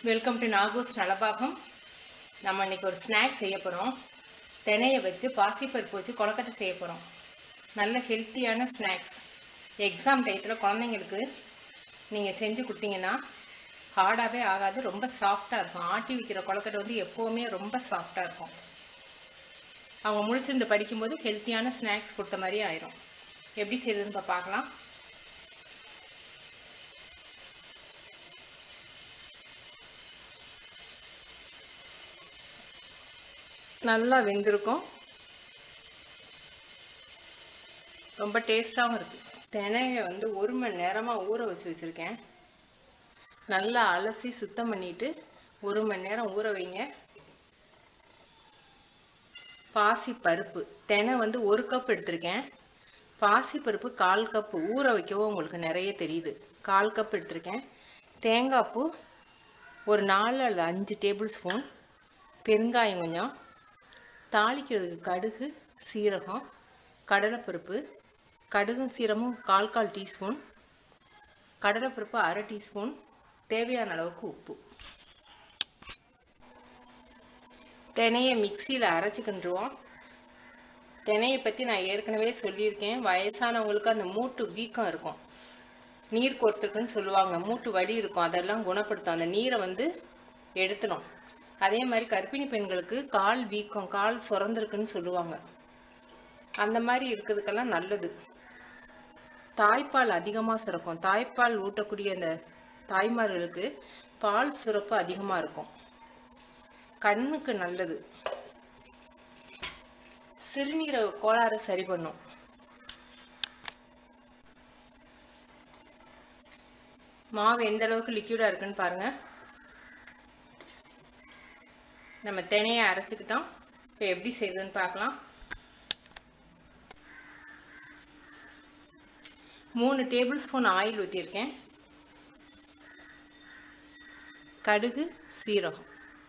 welcome to நாகூஸ் நலபாகம் நம்ம இன்னைக்கு ஒரு ஸ்நாக் செய்ய போகிறோம் தினையை வச்சு பாசிப்பருப்பு வச்சு கொலக்கட்டை செய்ய போகிறோம் நல்ல ஹெல்த்தியான ஸ்நாக்ஸ் எக்ஸாம் டயத்தில் குழந்தைங்களுக்கு நீங்கள் செஞ்சு கொடுத்தீங்கன்னா ஹார்டாகவே ஆகாது ரொம்ப சாஃப்டாக இருக்கும் ஆட்டி விற்கிற கொலக்கட்டை வந்து எப்போவுமே ரொம்ப சாஃப்டாக இருக்கும் அவங்க முழிச்சிருந்து படிக்கும்போது ஹெல்த்தியான ஸ்நாக்ஸ் கொடுத்த மாதிரி ஆயிரும் எப்படி செய்யுதுன்னு இப்போ பார்க்கலாம் நல்லா வெந்திருக்கும் ரொம்ப டேஸ்ட்டாகவும் இருக்குது தினையை வந்து ஒரு மணி நேரமாக ஊற வச்சு வச்சுருக்கேன் நல்லா அலசி சுத்தம் பண்ணிவிட்டு ஒரு மணி நேரம் ஊற வைங்க பாசி பருப்பு தினை வந்து ஒரு கப் எடுத்திருக்கேன் பாசி பருப்பு கால் கப்பு ஊற வைக்கவும் உங்களுக்கு நிறைய தெரியுது கால் கப் எடுத்திருக்கேன் தேங்காய் பூ ஒரு நாலு அல்லது அஞ்சு டேபிள் ஸ்பூன் பெருங்காயம் கொஞ்சம் தாளிக்கிறதுக்கு கடுகு சீரகம் கடலைப்பருப்பு கடுகும் சீரகமும் கால் கால் டீஸ்பூன் கடலைப்பருப்பு அரை டீஸ்பூன் தேவையான அளவுக்கு உப்பு தினையை மிக்சியில் அரைச்சிக்கிண்டுருவோம் தினையை பற்றி நான் ஏற்கனவே சொல்லியிருக்கேன் வயசானவங்களுக்கு அந்த மூட்டு வீக்கம் இருக்கும் நீர் கோர்த்துக்குன்னு சொல்லுவாங்க மூட்டு வலி இருக்கும் அதெல்லாம் குணப்படுத்தும் அந்த நீரை வந்து எடுத்துடும் அதே மாதிரி கர்ப்பிணி பெண்களுக்கு கால் வீக்கம் கால் சுரந்திருக்குன்னு சொல்லுவாங்க அந்த மாதிரி இருக்கிறதுக்கெல்லாம் நல்லது தாய்ப்பால் அதிகமாக சுரக்கும் தாய்ப்பால் ஊட்டக்கூடிய அந்த தாய்மார்களுக்கு பால் சுரப்பு அதிகமாக இருக்கும் கண்ணுக்கு நல்லது சிறுநீரக கோளாறு சரி பண்ணும் மாவு எந்த அளவுக்கு லிக்யூடாக இருக்குன்னு பாருங்கள் நம்ம தினையை அரைச்சிக்கிட்டோம் இப்போ எப்படி செய்யுதுன்னு பார்க்கலாம் மூணு டேபிள் ஸ்பூன் ஆயில் ஊற்றிருக்கேன் கடுகு சீரகம்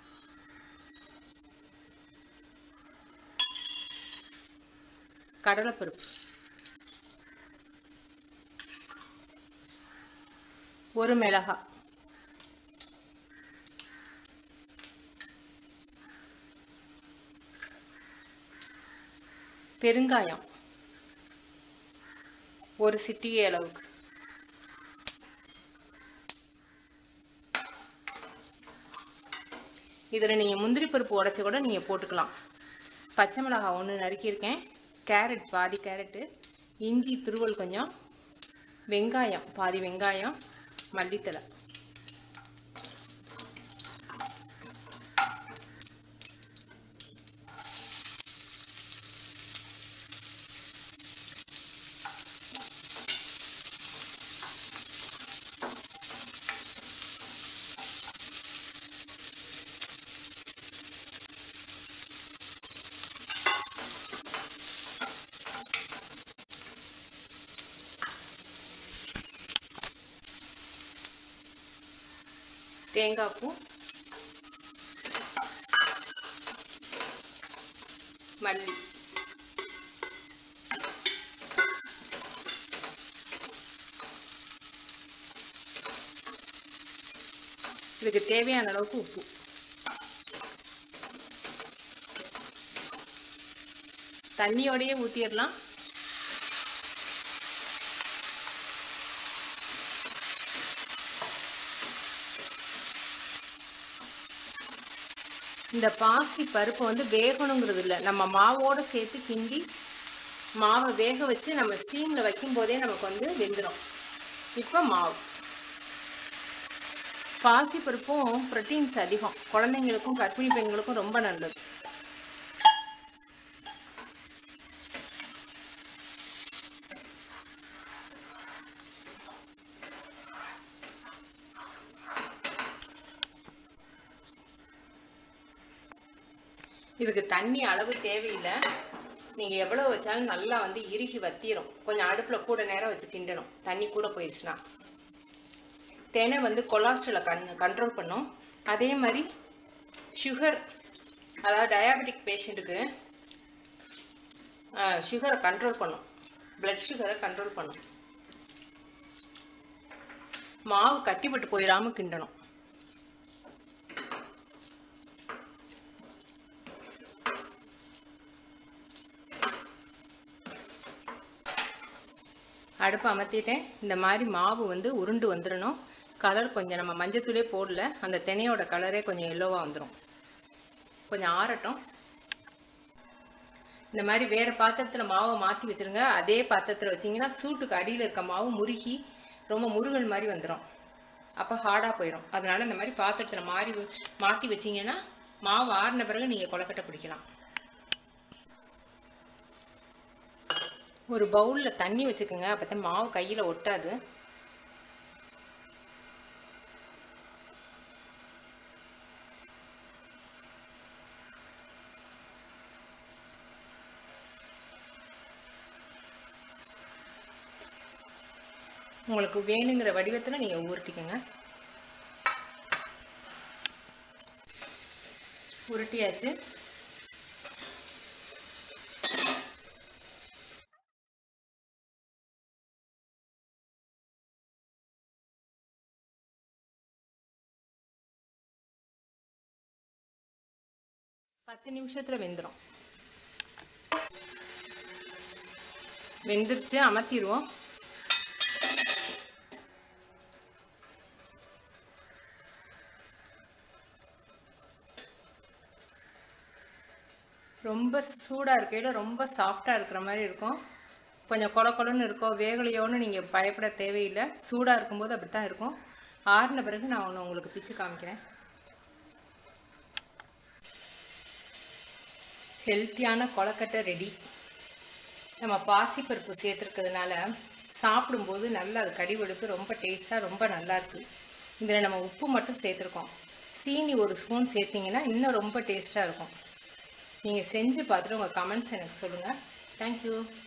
கடலைப்பருப்பு ஒரு மிளகாய் பெருங்காயம் ஒரு சிட்டிகை அளவுக்கு இதில் நீங்கள் முந்திரி பருப்பு உடச்சி கூட நீங்கள் போட்டுக்கலாம் பச்சை மிளகாய் ஒன்று நறுக்கியிருக்கேன் கேரட் பாதி கேரட்டு இஞ்சி துருவல் கொஞ்சம் வெங்காயம் பாதி வெங்காயம் மல்லித்தலை தேங்காய் பூ மல்லி இதுக்கு தேவையான அளவுக்கு உப்பு தண்ணியோடையே ஊற்றிடலாம் இந்த பாசி பருப்பு வந்து வேகணுங்கிறது இல்லை நம்ம மாவோடு சேர்த்து கிண்டி மாவை வேக வச்சு நம்ம ஸ்டீமில் வைக்கும் போதே நமக்கு வந்து வெந்துடும் இப்போ மாவு பாசி பருப்பும் ப்ரோட்டீன்ஸ் அதிகம் குழந்தைங்களுக்கும் கர்ப்பிணி பெண்களுக்கும் ரொம்ப நல்லது இதுக்கு தண்ணி அளவு தேவையில்லை நீங்கள் எவ்வளோ வச்சாலும் நல்லா வந்து இறுகி வத்திரும் கொஞ்சம் அடுப்பில் கூட நேரம் வச்சு கிண்டணும் தண்ணி கூட போயிடுச்சுன்னா தினை வந்து கொலாஸ்ட்ரலை கண் கண்ட்ரோல் பண்ணும் அதே மாதிரி சுகர் அதாவது டயாபெட்டிக் பேஷண்ட்டுக்கு சுகரை கண்ட்ரோல் பண்ணும் பிளட் சுகரை கண்ட்ரோல் பண்ணும் மாவு கட்டிப்பட்டு போயிடாம கிண்டணும் அடுப்பு அமர்த்திட்டேன் இந்த மாதிரி மாவு வந்து உருண்டு வந்துடணும் கலர் கொஞ்சம் நம்ம மஞ்சத்தூளே போடல அந்த தினையோட கலரே கொஞ்சம் எல்லோவாக வந்துடும் கொஞ்சம் ஆறட்டும் இந்த மாதிரி வேறு பாத்திரத்தில் மாவை மாற்றி வச்சுருங்க அதே பாத்திரத்தில் வச்சிங்கன்னா சூட்டுக்கு அடியில் இருக்க மாவு முருகி ரொம்ப முருகல் மாதிரி வந்துடும் அப்போ ஹார்டாக போயிடும் அதனால் இந்த மாதிரி பாத்திரத்தில் மாறி மாற்றி வச்சிங்கன்னா மாவு ஆறின பிறகு நீங்கள் கொலக்கட்டை பிடிக்கலாம் ஒரு பவுலில் தண்ணி வச்சுக்கோங்க அப்போ தான் மாவு கையில் ஒட்டாது உங்களுக்கு வேணுங்கிற வடிவத்தில் நீங்கள் உருட்டிக்கோங்க உருட்டியாச்சு பத்து நிமிஷத்தில் வெந்துடும் வெந்துருச்சு அமர்த்திடுவோம் ரொம்ப சூடாக இருக்கையில் ரொம்ப சாஃப்டாக இருக்கிற மாதிரி இருக்கும் கொஞ்சம் கொல கொலன்னு இருக்கும் வேகலையோன்னு நீங்கள் பயப்பட தேவையில்லை சூடாக இருக்கும்போது அப்படி தான் இருக்கும் ஆறின பிறகு நான் ஒன்று உங்களுக்கு பிச்சு காமிக்கிறேன் ஹெல்த்தியான கொலக்கட்டை ரெடி நம்ம பாசிப்பருப்பு சேர்த்துருக்கிறதுனால சாப்பிடும்போது நல்லா அது கடிவெடுப்பு ரொம்ப டேஸ்ட்டாக ரொம்ப நல்லா இருக்குது இதில் நம்ம உப்பு மட்டும் சேர்த்துருக்கோம் சீனி ஒரு ஸ்பூன் சேர்த்திங்கன்னா இன்னும் ரொம்ப டேஸ்ட்டாக இருக்கும் நீங்கள் செஞ்சு பார்த்துட்டு உங்கள் கமெண்ட்ஸ் எனக்கு சொல்லுங்கள் தேங்க்யூ